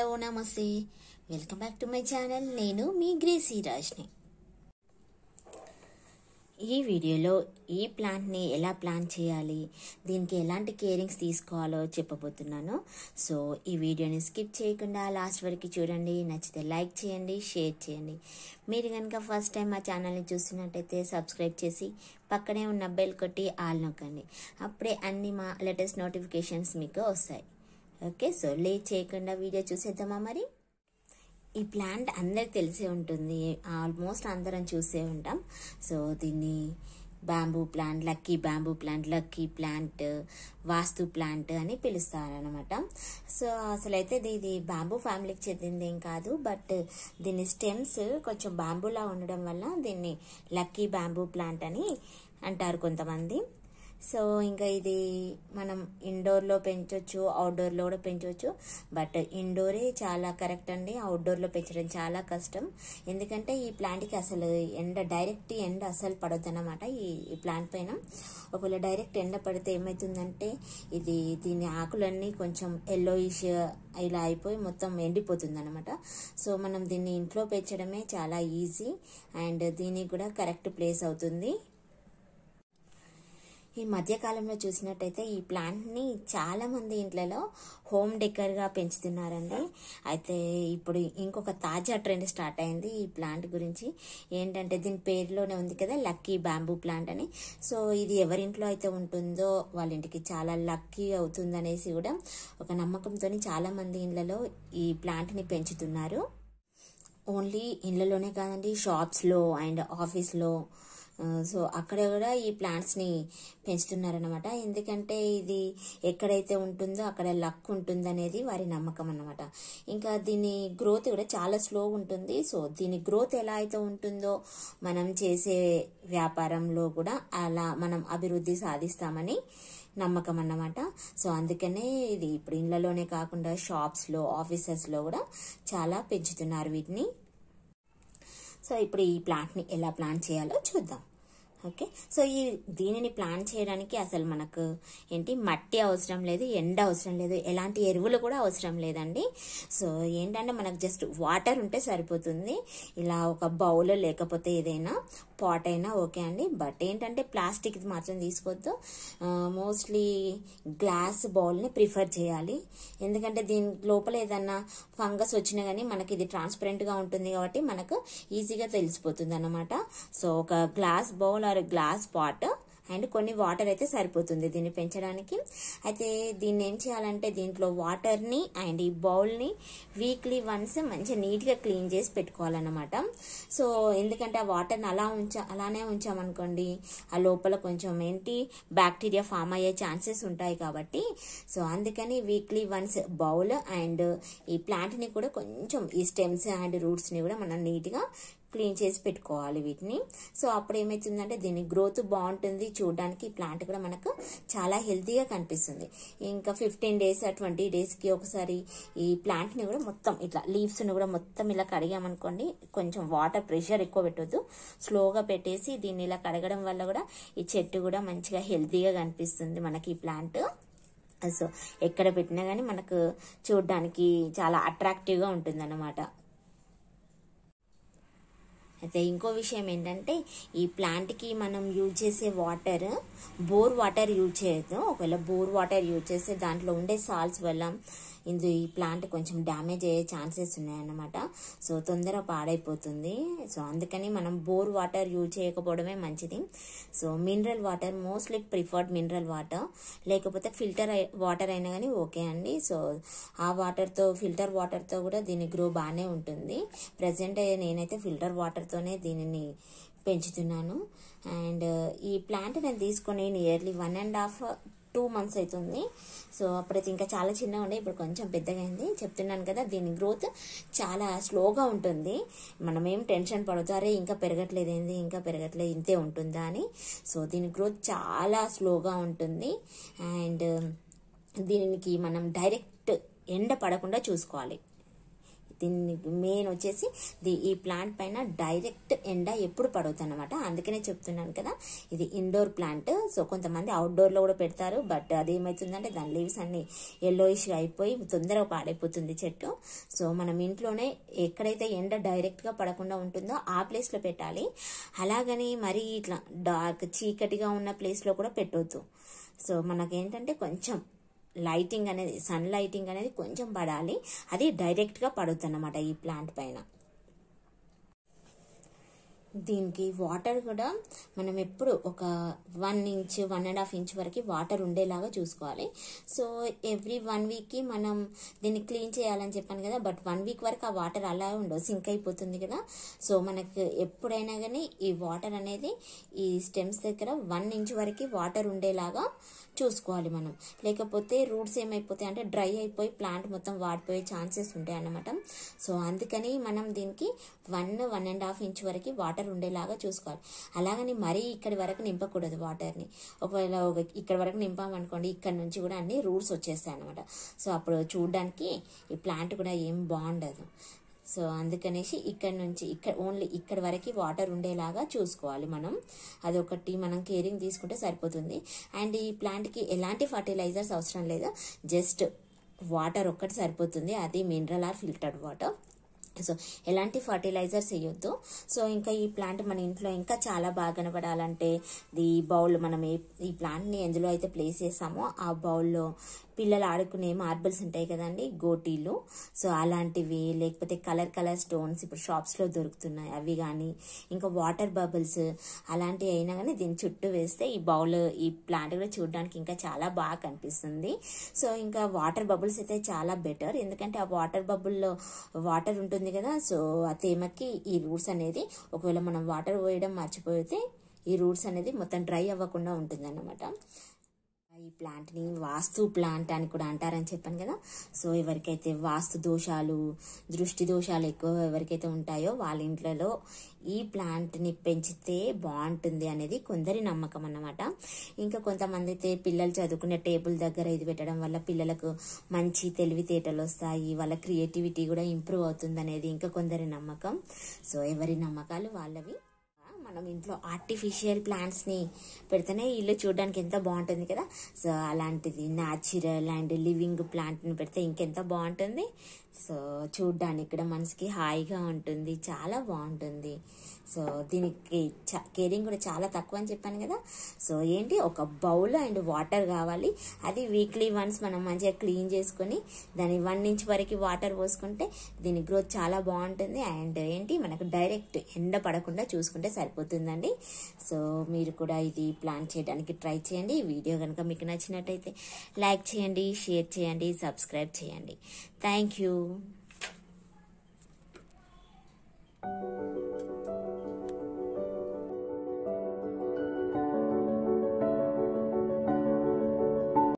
hello నమస్తే welcome back to my channel నేను మీ గ్రేసీ రాజ్ని ఈ వీడియోలో ఈ ప్లాంట్ని ఎలా ప్లాన్ చేయాలి దీనికి ఎలాంటి కేరింగ్స్ తీసుకోవాలో చెప్పబోతున్నాను సో ఈ వీడియోని స్కిప్ చేయకుండా లాస్ట్ వరకు చూడండి నచ్చితే లైక్ చేయండి షేర్ చేయండి మీరు కనుక ఫస్ట్ టైం మా ఛానల్ని చూస్తున్నట్టయితే సబ్స్క్రైబ్ చేసి పక్కనే ఉన్న బెల్ కొట్టి ఆల్ నొక్కండి అప్పుడే అన్ని మా లేటెస్ట్ నోటిఫికేషన్స్ మీకు వస్తాయి ఓకే సో లేట్ చేయకుండా వీడియో చూసేద్దామా మరి ఈ ప్లాంట్ అందరికి తెలిసే ఉంటుంది ఆల్మోస్ట్ అందరం చూసే ఉంటాం సో దీన్ని bamboo plant lucky bamboo plant lucky plant vastu plant అని పిలుస్తారనమాట సో అసలు అయితే ఇది బ్యాంబూ ఫ్యామిలీకి చెందింది ఏం కాదు బట్ దీని స్టెమ్స్ కొంచెం బ్యాంబూలా ఉండడం వల్ల దీన్ని లక్కీ బ్యాంబూ ప్లాంట్ అని అంటారు కొంతమంది సో ఇంకా ఇది మనం ఇండోర్లో పెంచవచ్చు అవుట్డోర్లో కూడా పెంచవచ్చు బట్ ఇండోరే చాలా కరెక్ట్ అండి అవుట్డోర్లో పెంచడం చాలా కష్టం ఎందుకంటే ఈ ప్లాంట్కి అసలు ఎండ డైరెక్ట్ ఎండ అసలు పడొద్దు అనమాట ఈ ఈ ప్లాంట్ పైన ఒకవేళ డైరెక్ట్ ఎండ పడితే ఏమవుతుందంటే ఇది దీని ఆకులన్నీ కొంచెం ఎల్లోయిష్ ఇలా అయిపోయి మొత్తం ఎండిపోతుంది అనమాట సో మనం దీన్ని ఇంట్లో పెంచడమే చాలా ఈజీ అండ్ దీనికి కూడా కరెక్ట్ ప్లేస్ అవుతుంది ఈ మధ్యకాలంలో చూసినట్టయితే ఈ ప్లాంట్ని చాలా మంది ఇంట్లలో హోమ్ డెకర్గా పెంచుతున్నారండి అయితే ఇప్పుడు ఇంకొక తాజా ట్రెండ్ స్టార్ట్ అయింది ఈ ప్లాంట్ గురించి ఏంటంటే దీని పేరులోనే ఉంది కదా లక్కీ బ్యాంబూ ప్లాంట్ అని సో ఇది ఎవరింట్లో అయితే ఉంటుందో వాళ్ళ ఇంటికి చాలా లక్కీ అవుతుందనేసి కూడా ఒక నమ్మకంతో చాలా మంది ఇళ్లలో ఈ ప్లాంట్ని పెంచుతున్నారు ఓన్లీ ఇళ్ళలోనే కాదండి షాప్స్లో అండ్ ఆఫీస్లో సో అక్కడ కూడా ఈ ప్లాంట్స్ని పెంచుతున్నారనమాట ఎందుకంటే ఇది ఎక్కడైతే ఉంటుందో అక్కడ లక్ ఉంటుంది అనేది వారి నమ్మకం అనమాట ఇంకా దీని గ్రోత్ కూడా చాలా స్లో ఉంటుంది సో దీని గ్రోత్ ఎలా అయితే ఉంటుందో మనం చేసే వ్యాపారంలో కూడా అలా మనం అభివృద్ధి సాధిస్తామని నమ్మకం అన్నమాట సో అందుకనే ఇది ఇప్పుడు ఇళ్లలోనే కాకుండా షాప్స్లో ఆఫీసెస్లో కూడా చాలా పెంచుతున్నారు వీటిని సో ఇప్పుడు ఈ ప్లాంట్ని ఎలా ప్లాంట్ చేయాలో చూద్దాం ఓకే సో ఈ దీనిని ప్లాన్ చేయడానికి అసలు మనకు ఏంటి మట్టి అవసరం లేదు ఎండ అవసరం లేదు ఎలాంటి ఎరువులు కూడా అవసరం లేదండి సో ఏంటంటే మనకు జస్ట్ వాటర్ ఉంటే సరిపోతుంది ఇలా ఒక బౌల్ లేకపోతే ఏదైనా పాట్ అయినా ఓకే అండి బట్ ఏంటంటే ప్లాస్టిక్ మాత్రం తీసుకోవద్దు మోస్ట్లీ గ్లాస్ బౌల్ని ప్రిఫర్ చేయాలి ఎందుకంటే దీని లోపల ఏదన్నా ఫంగస్ వచ్చినా కానీ మనకి ఇది ట్రాన్స్పరెంట్గా ఉంటుంది కాబట్టి మనకు ఈజీగా తెలిసిపోతుంది అన్నమాట సో ఒక glass bowl or glass pot and కొన్ని వాటర్ అయితే సరిపోతుంది దీన్ని పెంచడానికి అయితే దీన్ని ఏం చేయాలంటే దీంట్లో వాటర్ని అండ్ ఈ బౌల్ని వీక్లీ వన్స్ మంచిగా నీట్గా క్లీన్ చేసి పెట్టుకోవాలన్నమాట సో ఎందుకంటే ఆ వాటర్ని అలా ఉంచా అలానే ఉంచామనుకోండి ఆ లోపల కొంచెం ఏంటి బ్యాక్టీరియా ఫామ్ అయ్యే ఛాన్సెస్ ఉంటాయి కాబట్టి సో అందుకని వీక్లీ వన్స్ బౌల్ అండ్ ఈ ప్లాంట్ని కూడా కొంచెం ఈ స్టెమ్స్ అండ్ రూట్స్ని కూడా మనం నీట్గా క్లీన్ చేసి పెట్టుకోవాలి వీటిని సో అప్పుడు ఏమవుతుందంటే దీని గ్రోత్ బాగుంటుంది చూడడానికి ప్లాంట్ కూడా మనకు చాలా హెల్తీగా కనిపిస్తుంది ఇంకా ఫిఫ్టీన్ డేస్ ట్వంటీ డేస్కి ఒకసారి ఈ ప్లాంట్ని కూడా మొత్తం ఇట్లా లీవ్స్ని కూడా మొత్తం ఇలా కడిగామనుకోండి కొంచెం వాటర్ ప్రెషర్ ఎక్కువ పెట్టొద్దు స్లోగా పెట్టేసి దీన్ని ఇలా కడగడం వల్ల కూడా ఈ చెట్టు కూడా మంచిగా హెల్తీగా కనిపిస్తుంది మనకి ఈ ప్లాంట్ సో ఎక్కడ పెట్టినా కానీ మనకు చూడడానికి చాలా అట్రాక్టివ్గా ఉంటుంది అన్నమాట అయితే ఇంకో విషయం ఏంటంటే ఈ ప్లాంట్కి మనం యూజ్ చేసే వాటర్ బోర్ వాటర్ యూజ్ చేయొద్దు ఒకవేళ బోర్ వాటర్ యూజ్ చేస్తే దాంట్లో ఉండే సాల్ట్స్ వల్ల ఇందు ఈ ప్లాంట్ కొంచెం డ్యామేజ్ అయ్యే ఛాన్సెస్ ఉన్నాయన్నమాట సో తొందర పాడైపోతుంది సో అందుకని మనం బోర్ వాటర్ యూజ్ చేయకపోవడమే మంచిది so mineral water mostly preferred mineral water లేకపోతే ఫిల్టర్ వాటర్ అయినా కానీ ఓకే అండి సో ఆ వాటర్తో ఫిల్టర్ వాటర్తో కూడా దీని గ్రో బాగానే ఉంటుంది ప్రజెంట్ నేనైతే ఫిల్టర్ వాటర్తోనే దీనిని పెంచుతున్నాను అండ్ ఈ ప్లాంట్ నేను తీసుకొని nearly one and half two months అవుతుంది సో అప్పుడైతే ఇంకా చాలా చిన్నగా ఉండే ఇప్పుడు కొంచెం పెద్దగా అయింది చెప్తున్నాను కదా దీని గ్రోత్ చాలా స్లోగా ఉంటుంది మనం ఏం టెన్షన్ పడదు అరే ఇంకా పెరగట్లేదు ఏంది ఇంకా పెరగట్లేదు ఇంతే ఉంటుందా అని సో దీని గ్రోత్ చాలా స్లోగా ఉంటుంది అండ్ దీనికి మనం డైరెక్ట్ ఎండ పడకుండా చూసుకోవాలి దీన్ని మెయిన్ వచ్చేసి ది ఈ ప్లాంట్ పైన డైరెక్ట్ ఎండ ఎప్పుడు పడవుతుంది అనమాట అందుకనే చెప్తున్నాను కదా ఇది ఇండోర్ ప్లాంట్ సో కొంతమంది అవుట్డోర్ లో కూడా పెడతారు బట్ అది ఏమవుతుందంటే దాని లీవ్స్ అన్ని ఎల్లోయిష్ అయిపోయి తొందరగా పాడైపోతుంది చెట్టు సో మనం ఇంట్లోనే ఎక్కడైతే ఎండ డైరెక్ట్ గా పడకుండా ఉంటుందో ఆ ప్లేస్ లో పెట్టాలి అలాగని మరీ ఇట్లా డార్క్ చీకటిగా ఉన్న ప్లేస్ లో కూడా పెట్టొద్దు సో మనకేంటంటే కొంచెం లైటింగ్ అనేది సన్ లైటింగ్ అనేది కొంచెం పడాలి అది డైరెక్ట్గా పడుతుంది అన్నమాట ఈ ప్లాంట్ పైన దీనికి వాటర్ కూడా మనం ఎప్పుడు ఒక one inch one and half inch వరకు వాటర్ ఉండేలాగా చూసుకోవాలి సో ఎవ్రీ వన్ వీక్కి మనం దీన్ని క్లీన్ చేయాలని చెప్పాను కదా బట్ వన్ వీక్ వరకు ఆ వాటర్ అలా ఉండవు సింక్ అయిపోతుంది కదా సో మనకు ఎప్పుడైనా కానీ ఈ వాటర్ అనేది ఈ స్టెమ్స్ దగ్గర వన్ ఇంచ్ వరకు వాటర్ ఉండేలాగా చూసుకోవాలి మనం లేకపోతే రూట్స్ ఏమైపోతాయి అంటే డ్రై అయిపోయి ప్లాంట్ మొత్తం వాడిపోయే ఛాన్సెస్ ఉంటాయి అన్నమాట సో అందుకని మనం దీనికి one one and half inch వరకు వాటర్ ఉండేలాగా చూసుకోవాలి అలాగని మరీ ఇక్కడి వరకు నింపకూడదు వాటర్ని ఒకవేళ ఒక ఇక్కడ వరకు నింపామనుకోండి ఇక్కడ నుంచి కూడా అన్ని రూట్స్ వచ్చేస్తాయి అనమాట సో అప్పుడు చూడడానికి ఈ ప్లాంట్ కూడా ఏం బాగుండదు సో అందుకనేసి ఇక్కడ నుంచి ఇక్కడ ఓన్లీ ఇక్కడ వరకు వాటర్ ఉండేలాగా చూసుకోవాలి మనం అదొకటి మనం కేరింగ్ తీసుకుంటే సరిపోతుంది అండ్ ఈ ప్లాంట్కి ఎలాంటి ఫర్టిలైజర్స్ అవసరం లేదు జస్ట్ వాటర్ ఒక్కటి సరిపోతుంది అది mineral or filtered water so ఎలాంటి ఫర్టిలైజర్స్ వేయొద్దు సో ఇంకా ఈ ప్లాంట్ మన ఇంట్లో ఇంకా చాలా బాగా కనపడాలంటే ఈ బౌల్ మనం ఏ ఈ ప్లాంట్ని ఎందులో అయితే ప్లేస్ చేసామో ఆ బౌల్లో పిల్లలు ఆడుకునే మార్బుల్స్ ఉంటాయి కదండి గోటీలు సో అలాంటివి లేకపోతే కలర్ కలర్ స్టోన్స్ ఇప్పుడు షాప్స్లో దొరుకుతున్నాయి అవి కానీ ఇంకా వాటర్ బబుల్స్ అలాంటివి అయినా కానీ దీని చుట్టూ వేస్తే ఈ బౌల్ ఈ ప్లాంట్ కూడా చూడడానికి ఇంకా చాలా బాగా కనిపిస్తుంది సో ఇంకా వాటర్ బబుల్స్ అయితే చాలా బెటర్ ఎందుకంటే ఆ వాటర్ బబుల్లో వాటర్ ఉంటుంది కదా సో ఆ తేమకి ఈ రూట్స్ అనేది ఒకవేళ మనం వాటర్ పోయడం మర్చిపోతే ఈ రూట్స్ అనేది మొత్తం డ్రై అవ్వకుండా ఉంటుంది ఈ ప్లాంట్ని వాస్తు ప్లాంట్ అని కూడా అంటారని చెప్పాను కదా సో ఎవరికైతే వాస్తు దోషాలు దృష్టి దోషాలు ఎక్కువ ఎవరికైతే ఉంటాయో వాళ్ళ ఇంట్లలో ఈ ప్లాంట్ని పెంచితే బాగుంటుంది అనేది కొందరి నమ్మకం అన్నమాట ఇంకా కొంతమంది అయితే పిల్లలు చదువుకునే టేబుల్ దగ్గర ఇది పెట్టడం వల్ల పిల్లలకు మంచి తెలివితేటలు వస్తాయి వాళ్ళ క్రియేటివిటీ కూడా ఇంప్రూవ్ అవుతుంది అనేది ఇంకా కొందరి నమ్మకం సో ఎవరి నమ్మకాలు వాళ్ళవి మనం ఇంట్లో ఆర్టిఫిషియల్ ప్లాంట్స్ని పెడితేనే ఇల్లు చూడడానికి ఎంత బాగుంటుంది కదా సో అలాంటిది న్యాచురల్ అండ్ లివింగ్ ప్లాంట్ని పెడితే ఇంకెంత బాగుంటుంది సో చూడ్డానికి కూడా మనసుకి హాయిగా ఉంటుంది చాలా బాగుంటుంది సో దీనికి కేరింగ్ కూడా చాలా తక్కువ అని చెప్పాను కదా సో ఏంటి ఒక బౌల్ అండ్ వాటర్ కావాలి అది వీక్లీ వన్స్ మనం మంచిగా క్లీన్ చేసుకొని దాని వన్ ఇంచ్ వరకు వాటర్ పోసుకుంటే దీని గ్రోత్ చాలా బాగుంటుంది అండ్ ఏంటి మనకు డైరెక్ట్ ఎండ పడకుండా చూసుకుంటే సరిపోతుందండి సో మీరు కూడా ఇది ప్లాన్ చేయడానికి ట్రై చేయండి ఈ వీడియో కనుక మీకు నచ్చినట్టయితే లైక్ చేయండి షేర్ చేయండి సబ్స్క్రైబ్ చేయండి థ్యాంక్ యూ